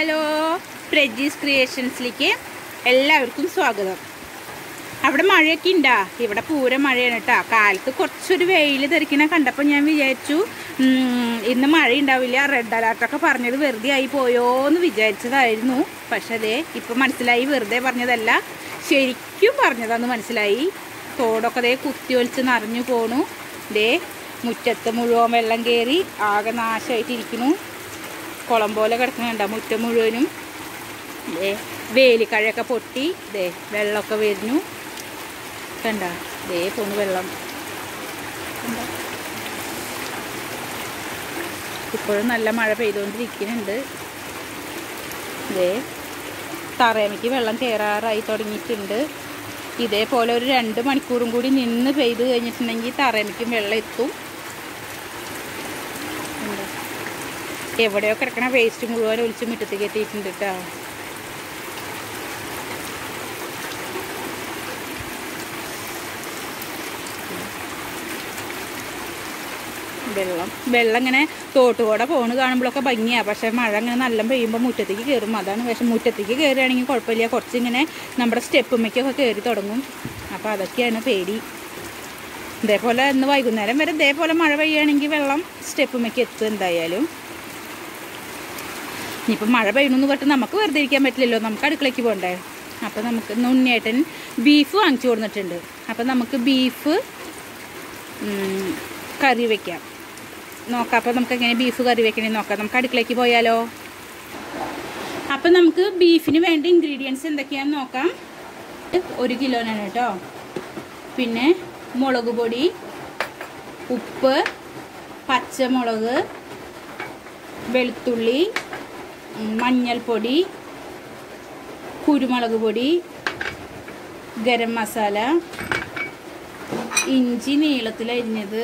Hello പ്രജീസ് ക്രിയേഷൻസിലേക്ക് എല്ലാവർക്കും സ്വാഗതം അവിടെ മഴയൊക്കെ ഉണ്ടാ ഇവിടെ പൂര മഴയാണ് കേട്ടോ കാലത്ത് കുറച്ചൊരു വെയിൽ തെറിക്കണ കണ്ടപ്പോൾ ഞാൻ വിചാരിച്ചു ഉം, ഇന്ന് മഴ ഉണ്ടാവില്ല റെഡ് അലർട്ടൊക്കെ പറഞ്ഞത് വെറുതെ ആയി പോയോ എന്ന് വിചാരിച്ചതായിരുന്നു പക്ഷെ അതെ ഇപ്പം മനസ്സിലായി വെറുതെ പറഞ്ഞതല്ല ശരിക്കും പറഞ്ഞതാന്ന് മനസ്സിലായി തോടൊക്കെ ദേ കുത്തി ഒലിച്ച് നിറഞ്ഞു പോണു ദേ മുറ്റത്ത് മുഴുവൻ വെള്ളം കയറി ആകെ നാശമായിട്ടിരിക്കുന്നു കുളം പോലെ കിടക്കുന്നുണ്ട മുറ്റം മുഴുവനും ദേ വേലിക്കഴയൊക്കെ പൊട്ടി ദേ വെള്ളമൊക്കെ വരുന്നു കണ്ട ദേ പോണു വെള്ളം കണ്ടോ? ഇപ്പോഴും നല്ല മഴ പെയ്തുകൊണ്ടിരിക്കുന്നുണ്ട് ദേ തറയമ്മയ്ക്ക് വെള്ളം കയറാറായി തുടങ്ങിയിട്ടുണ്ട് ഇതേപോലെ ഒരു രണ്ട് മണിക്കൂറും കൂടി നിന്ന് പെയ്ത് കഴിഞ്ഞിട്ടുണ്ടെങ്കിൽ തറയമ്മയ്ക്കും വെള്ളം എത്തും ഉണ്ട്. എവിടെയോ കിടക്കണ വേസ്റ്റ് മുഴുവൻ ഒലിച്ച് മുറ്റത്തേക്ക് എത്തിയിട്ടുണ്ട് കേട്ടോ വെള്ളം വെള്ളം ഇങ്ങനെ തോട്ടുകൂടെ പോണ് കാണുമ്പോഴൊക്കെ ഭംഗിയാണ് പക്ഷെ മഴ ഇങ്ങനെ നല്ല പെയ്യുമ്പോൾ മുറ്റത്തേക്ക് കയറും അതാണ് പക്ഷെ മുറ്റത്തേക്ക് കയറുകയാണെങ്കിൽ കുഴപ്പമില്ല കുറച്ച് ഇങ്ങനെ നമ്മുടെ സ്റ്റെപ്പുമ്മയ്ക്കൊക്കെ കയറി തുടങ്ങും അപ്പോൾ അതൊക്കെയാണ് പേടി ഇതേപോലെ ഇന്ന് വൈകുന്നേരം വരെ ഇതേപോലെ മഴ പെയ്യുകയാണെങ്കിൽ വെള്ളം സ്റ്റെപ്പുമ്മയ്ക്ക് എത്തും എന്തായാലും ഇനിയിപ്പോൾ മഴ പെയ്യണമെന്ന് പറഞ്ഞിട്ട് നമുക്ക് വെറുതെ ഇരിക്കാൻ പറ്റില്ലല്ലോ നമുക്ക് അടുക്കളയ്ക്ക് പോകണ്ടേ അപ്പോൾ നമുക്ക് ഇന്ന് ഉണ്ണിയേട്ടൻ ബീഫ് വാങ്ങിച്ചു കൊടുത്തിട്ടുണ്ട് അപ്പോൾ നമുക്ക് ബീഫ് ഉം, കറി വെക്കാം നോക്കാം അപ്പോൾ നമുക്ക് എങ്ങനെ ബീഫ് കറി വെക്കണേ നോക്കാം നമുക്ക് അടുക്കളയ്ക്ക് പോയാലോ അപ്പം നമുക്ക് ബീഫിന് വേണ്ട ഇൻഗ്രീഡിയൻസ് എന്തൊക്കെയാണെന്ന് നോക്കാം ഒരു കിലോനാണ് കേട്ടോ പിന്നെ മുളക് പൊടി ഉപ്പ് പച്ചമുളക് വെളുത്തുള്ളി ഉം, മഞ്ഞൾപ്പൊടി കുരുമുളക് പൊടി ഗരം മസാല ഇഞ്ചി നീളത്തിൽ അരിഞ്ഞത്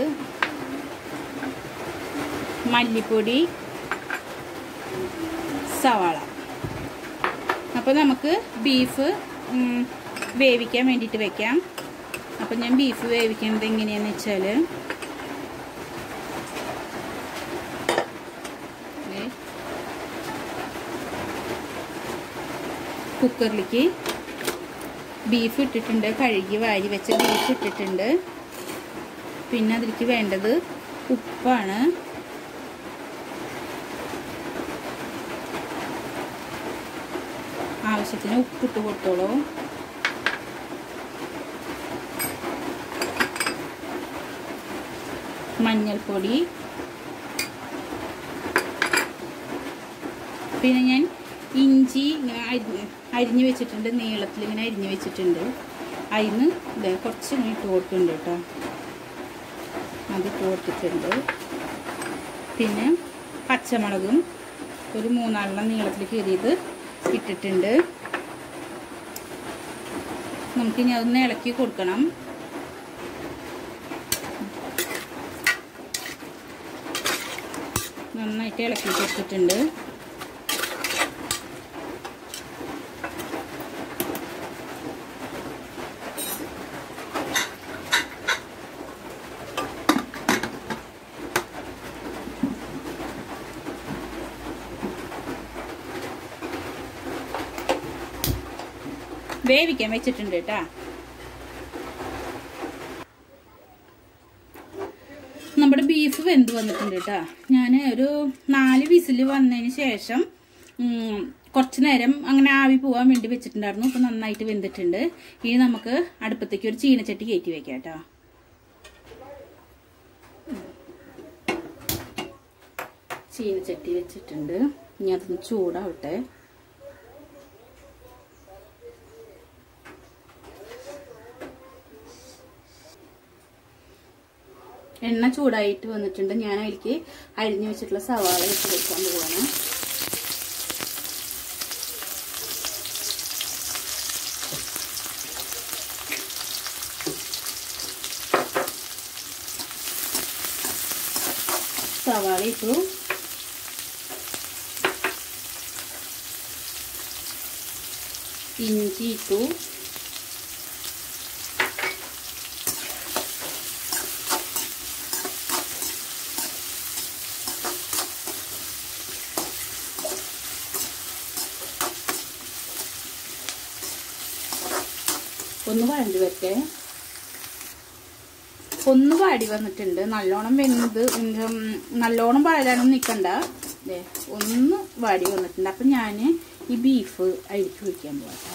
മല്ലിപ്പൊടി സവാള അപ്പോൾ നമുക്ക് ബീഫ് ഉം, വേവിക്കാൻ വേണ്ടിയിട്ട് വെക്കാം അപ്പോൾ ഞാൻ ബീഫ് വേവിക്കുന്നത് എങ്ങനെയാണെന്ന് വെച്ചാൽ ദേ, കുക്കറിലേക്ക് ബീഫ് ഇട്ടിട്ടുണ്ട് കഴുകി വാരി വെച്ച ബീഫ് ഇട്ടിട്ടുണ്ട് പിന്നെ അതിലേക്ക് വേണ്ടത് ഉപ്പാണ് ആവശ്യത്തിന് ഉപ്പിട്ട് കൊടുത്തോളൂ മഞ്ഞൾപ്പൊടി പിന്നെ ഞാൻ ഇഞ്ചി ഇങ്ങനെ അരിഞ്ഞ് അരിഞ്ഞ് വെച്ചിട്ടുണ്ട് നീളത്തിൽ ഇങ്ങനെ അരിഞ്ഞ് വെച്ചിട്ടുണ്ട് അതിന് ഇതേ കുറച്ച് ഇങ്ങനെ ഇട്ട് കൊടുക്കുന്നുണ്ട് കേട്ടോ അതിട്ട് കൊടുത്തിട്ടുണ്ട് പിന്നെ പച്ചമുളകും ഒരു മൂന്നാലെണ്ണം നീളത്തിൽ കീറിയത് ഇട്ടിട്ടുണ്ട് നമുക്കിനി അതൊന്ന് ഇളക്കി കൊടുക്കണം നന്നായിട്ട് ഇളക്കി കൊടുത്തിട്ടുണ്ട് വേവിക്കാൻ വെച്ചിട്ടുണ്ട് കേട്ടാ നമ്മുടെ ബീഫ് വെന്ത് വന്നിട്ടുണ്ട് കേട്ടാ ഞാൻ ഒരു നാല് വിസിൽ വന്നതിന് ശേഷം ഉം, കുറച്ച് നേരം അങ്ങനെ ആവി പോവാൻ വേണ്ടി വെച്ചിട്ടുണ്ടായിരുന്നു ഇപ്പം നന്നായിട്ട് വെന്തിട്ടുണ്ട് ഇനി നമുക്ക് അടുപ്പത്തേക്ക് ഒരു ചീനച്ചട്ടി കയറ്റി വെക്കാം കേട്ടോ ചീനച്ചട്ടി വെച്ചിട്ടുണ്ട് ഇനി അതൊന്ന് ചൂടാവട്ടെ എണ്ണ ചൂടായിട്ട് വന്നിട്ടുണ്ട് ഞാൻ അതിലേക്ക് അരിഞ്ഞു വെച്ചിട്ടുള്ള സവാള ഇട്ട് കൊടുക്കാൻ പോവാണ് സവാള ഇട്ടു ഇഞ്ചി ഇട്ടു ഒന്ന് വഴണ്ടി വരട്ടെ ഒന്ന് വാടി വന്നിട്ടുണ്ട് നല്ലോണം വെന്ത് ഉം, നല്ലോണം വഴലാനൊന്നും നിൽക്കണ്ട ദേ ഒന്ന് വാടി വന്നിട്ടുണ്ട് അപ്പം ഞാൻ ഈ ബീഫ് അരിച്ചു വയ്ക്കാൻ പോകാം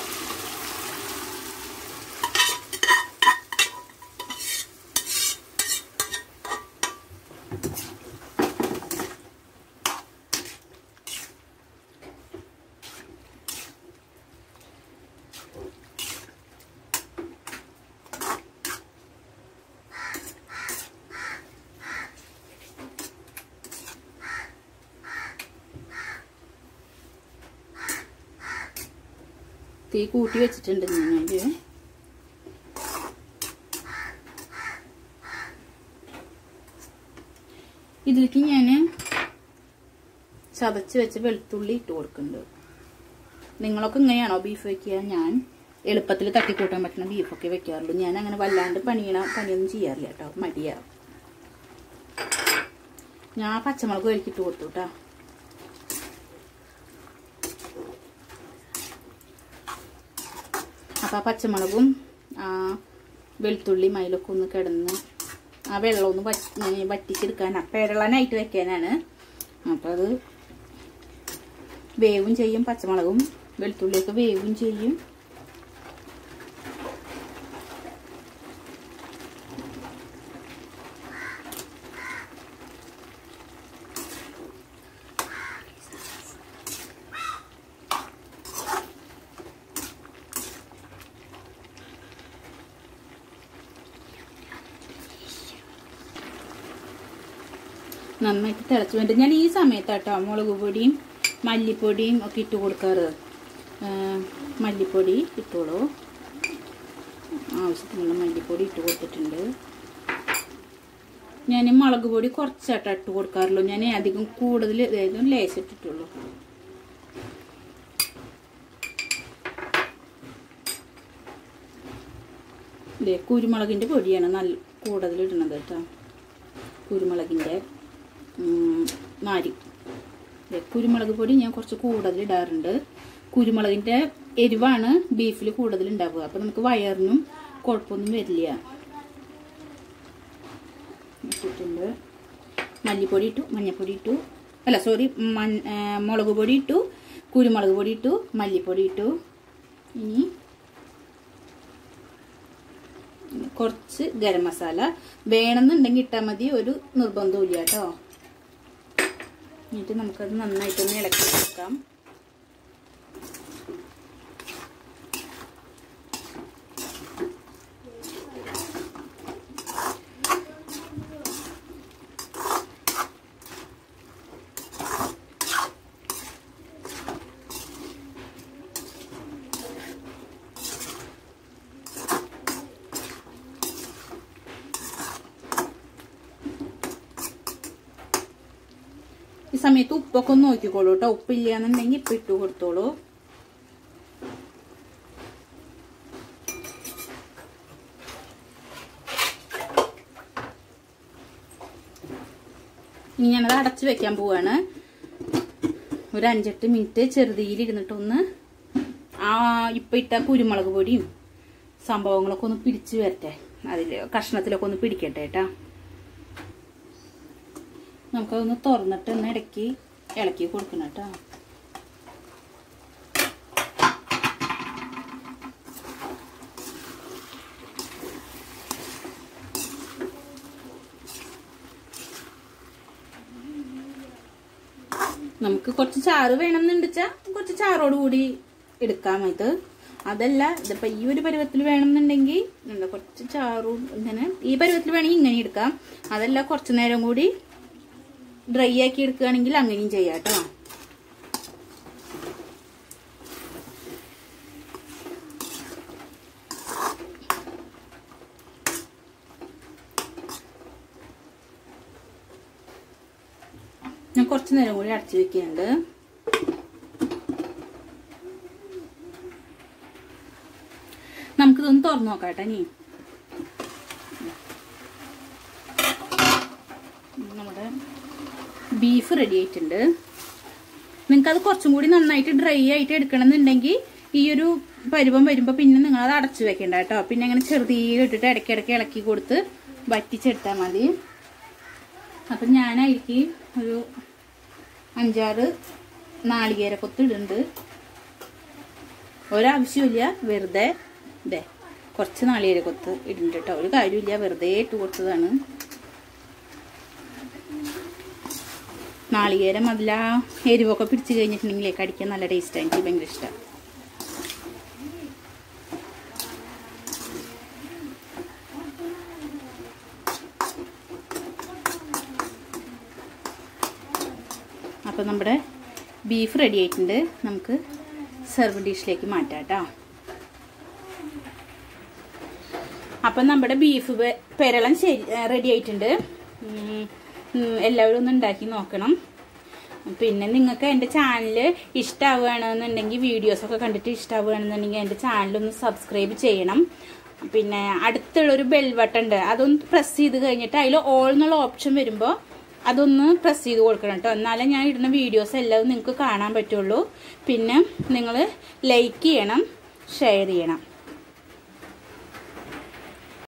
തീ കൂട്ടി വെച്ചിട്ടുണ്ട് ഞാനത് ഇതിലേക്ക് ഞാൻ ചതച്ച് വെച്ച വെളുത്തുള്ളി ഇട്ട് കൊടുക്കുന്നുണ്ട് നിങ്ങളൊക്കെ ഇങ്ങനെയാണോ ബീഫ് വെക്കുക ഞാൻ എളുപ്പത്തിൽ തട്ടിക്കൂട്ടാൻ പറ്റുന്ന ബീഫൊക്കെ വെക്കാറുള്ളൂ ഞാൻ അങ്ങനെ വല്ലാണ്ട് പണിയണ പണിയൊന്നും ചെയ്യാറില്ല കേട്ടോ മടിയാ ഞാൻ പച്ചമുളക് വലിക്കിട്ട് കൊടുത്തു കേട്ടോ അപ്പോൾ ആ പച്ചമുളകും ആ വെളുത്തുള്ളി മയിലൊക്കെ ഒന്ന് കിടന്ന് ആ വെള്ളം ഒന്ന് വറ്റി വറ്റിച്ചെടുക്കാൻ പേരളനായിട്ട് വെക്കാനാണ് അപ്പോൾ അത് വേവും ചെയ്യും പച്ചമുളകും വെളുത്തുള്ളിയൊക്കെ വേവും ചെയ്യും നന്നായിട്ട് തിളച്ച് വേണ്ട ഞാൻ ഈ സമയത്താട്ടോ മുളക് പൊടിയും മല്ലിപ്പൊടിയും ഒക്കെ ഇട്ട് കൊടുക്കാറ് ആ, മല്ലിപ്പൊടി ഇട്ടോളൂ ആവശ്യത്തിനുള്ള മല്ലിപ്പൊടി ഇട്ട് കൊടുത്തിട്ടുണ്ട് ഞാൻ മുളക് പൊടി കുറച്ചായിട്ട് ഇട്ട് കൊടുക്കാറുള്ളൂ ഞാൻ അധികം കൂടുതൽ അതായത് ലേശം ഇട്ടിട്ടുള്ളൂ ഇതേ കുരുമുളകിൻ്റെ പൊടിയാണ് നല്ല കൂടുതൽ ഇടുന്നത് കേട്ടോ കുരുമുളകിൻ്റെ നാരി ദേ, കുരുമുളക് പൊടി ഞാൻ കുറച്ച് കൂടുതൽ ഇടാറുണ്ട് കുരുമുളകിൻ്റെ എരിവാണ് ബീഫിൽ കൂടുതൽ ഉണ്ടാവുക അപ്പം നമുക്ക് വയറിനും കുഴപ്പമൊന്നും വരില്ല ഇട്ടിട്ടുണ്ട് മല്ലിപ്പൊടി ഇട്ടു മഞ്ഞൾപ്പൊടി ഇട്ടു അല്ല സോറി മൺ ആ, മുളക് പൊടി ഇട്ടു കുരുമുളക് പൊടി ഇട്ടു മല്ലിപ്പൊടി ഇട്ടു ഇനി കുറച്ച് ഗരം മസാല വേണമെന്നുണ്ടെങ്കിൽ ഇട്ടാൽ മതി ഒരു നിർബന്ധവും ഇല്ല കേട്ടോ എന്നിട്ട് നമുക്കത് നന്നായിട്ടൊന്ന് ഇളക്കി കൊടുക്കാം ഈ സമയത്ത് ഉപ്പൊക്കെ ഒന്ന് നോക്കിക്കോളൂ കേട്ടോ ഉപ്പില്ല എന്നുണ്ടെങ്കിൽ ഇപ്പം ഇട്ട് കൊടുത്തോളൂ ഇനി ഞാനത് അടച്ചു വെക്കാൻ പോവാണ് ഒരു അഞ്ചെട്ട് മിനിറ്റ് ചെറുതീയിൽ ഇരുന്നിട്ടൊന്ന് ആ ഇപ്പം ഇട്ട കുരുമുളക് പൊടിയും സംഭവങ്ങളൊക്കെ ഒന്ന് പിടിച്ച് വരട്ടെ അതിൽ കഷ്ണത്തിലൊക്കെ ഒന്ന് പിടിക്കട്ടെ കേട്ടാ നമുക്കതൊന്ന് തുറന്നിട്ട് ഒന്ന് ഇടയ്ക്ക് ഇളക്കി കൊടുക്കണം കേട്ടോ നമുക്ക് കുറച്ച് ചാറ് വേണമെന്നുണ്ടെച്ചാൽ കുറച്ച് ചാറോട് കൂടി എടുക്കാം ഇത് അതല്ല ഇതിപ്പോ ഈ ഒരു പരുവത്തിൽ വേണമെന്നുണ്ടെങ്കിൽ എന്താ കുറച്ച് ചാറും ഇങ്ങനെ ഈ പരുവത്തിൽ വേണമെങ്കിൽ ഇങ്ങനെ എടുക്കാം അതല്ല കുറച്ച് നേരം കൂടി ഡ്രൈ ആക്കി എടുക്കുകയാണെങ്കിൽ അങ്ങനെയും ചെയ്യാം കേട്ടോ ഞാൻ കുറച്ച് നേരം കൂടി അടച്ചു വെക്കുന്നുണ്ട് നമുക്കിതൊന്ന് തുറന്നു നോക്കാം കേട്ടോ നീ നമ്മുടെ ബീഫ് റെഡി ആയിട്ടുണ്ട് നിങ്ങൾക്ക് അത് കുറച്ചും കൂടി നന്നായിട്ട് ഡ്രൈ ആയിട്ട് എടുക്കണമെന്നുണ്ടെങ്കിൽ ഈ ഒരു പരുവം വരുമ്പോൾ പിന്നെ നിങ്ങളത് അടച്ചു വെക്കണ്ട കേട്ടോ പിന്നെ അങ്ങനെ ചെറുതീലിട്ടിട്ട് ഇടയ്ക്കിടയ്ക്ക് ഇളക്കി കൊടുത്ത് വറ്റിച്ചെടുത്താൽ മതി അപ്പം ഞാനായിരിക്കും ഒരു അഞ്ചാറ് നാളികേര കൊത്ത് ഇടുന്നുണ്ട് ഒരാവശ്യമില്ല വെറുതെ ഇതേ കുറച്ച് നാളികേര കൊത്ത് ഇടുന്നുണ്ട് കേട്ടോ ഒരു കാര്യമില്ല വെറുതെ ഇട്ട് കൊടുത്തതാണ് നാളികേരം അതില എരിവൊക്കെ പിടിച്ച് കഴിഞ്ഞിട്ടുണ്ടെങ്കിലേ കടിക്കാൻ നല്ല ടേസ്റ്റാണ് എനിക്ക് ഭയങ്കര ഇഷ്ടമാണ് അപ്പോൾ നമ്മുടെ ബീഫ് റെഡി ആയിട്ടുണ്ട് നമുക്ക് സെർവ് ഡിഷിലേക്ക് മാറ്റാം കേട്ടോ അപ്പം നമ്മുടെ ബീഫ് പെ- പെരളം ശരി റെഡി ആയിട്ടുണ്ട് ഉം, ഉം, എല്ലാവരും ഒന്ന് ഉണ്ടാക്കി നോക്കണം പിന്നെ നിങ്ങൾക്ക് എൻ്റെ ചാനൽ ഇഷ്ടമാവുകയാണെന്നുണ്ടെങ്കിൽ വീഡിയോസൊക്കെ കണ്ടിട്ട് ഇഷ്ടമാവുകയാണെന്നുണ്ടെങ്കിൽ എൻ്റെ ചാനലൊന്ന് സബ്സ്ക്രൈബ് ചെയ്യണം പിന്നെ അടുത്തുള്ളൊരു ബെൽ ബട്ടൺ ഉണ്ട് അതൊന്ന് പ്രസ് ചെയ്ത് കഴിഞ്ഞിട്ട് അതിൽ ഓൾ എന്നുള്ള ഓപ്ഷൻ വരുമ്പോൾ അതൊന്ന് പ്രസ് ചെയ്ത് കൊടുക്കണം കേട്ടോ എന്നാലേ ഞാൻ ഇടുന്ന വീഡിയോസ് എല്ലാം നിങ്ങൾക്ക് കാണാൻ പറ്റുള്ളൂ പിന്നെ നിങ്ങൾ ലൈക്ക് ചെയ്യണം ഷെയർ ചെയ്യണം